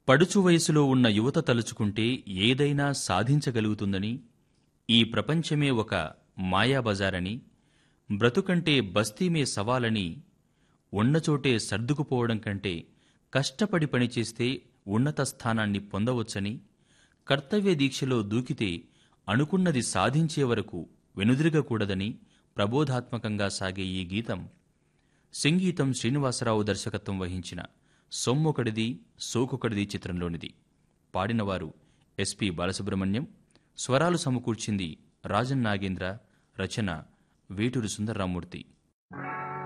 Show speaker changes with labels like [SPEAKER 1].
[SPEAKER 1] పడుచు వయసులో ఉన్న యువత తలుచుకుంటే ఏదైనా సాధించగలుగుతుందని ఈ ప్రపంచమే ఒక మాయాబజారని బ్రతుకంటే బస్తీమే సవాలని ఉన్నచోటే సర్దుకుపోవడం కంటే కష్టపడి పనిచేస్తే ఉన్నత స్థానాన్ని పొందవచ్చని కర్తవ్య దీక్షలో దూకితే అనుకున్నది సాధించే వరకు వెనుదిరగకూడదని ప్రబోధాత్మకంగా సాగే ఈ గీతం సంగీతం శ్రీనివాసరావు దర్శకత్వం వహించిన సొమ్మొకడిది సోకొకడిది చిత్రంలోనిది పాడినవారు ఎస్పి బాలసుబ్రహ్మణ్యం స్వరాలు సమకూర్చింది రాజన్ నాగేంద్ర రచన వేటూరి సుందర్రామూర్తి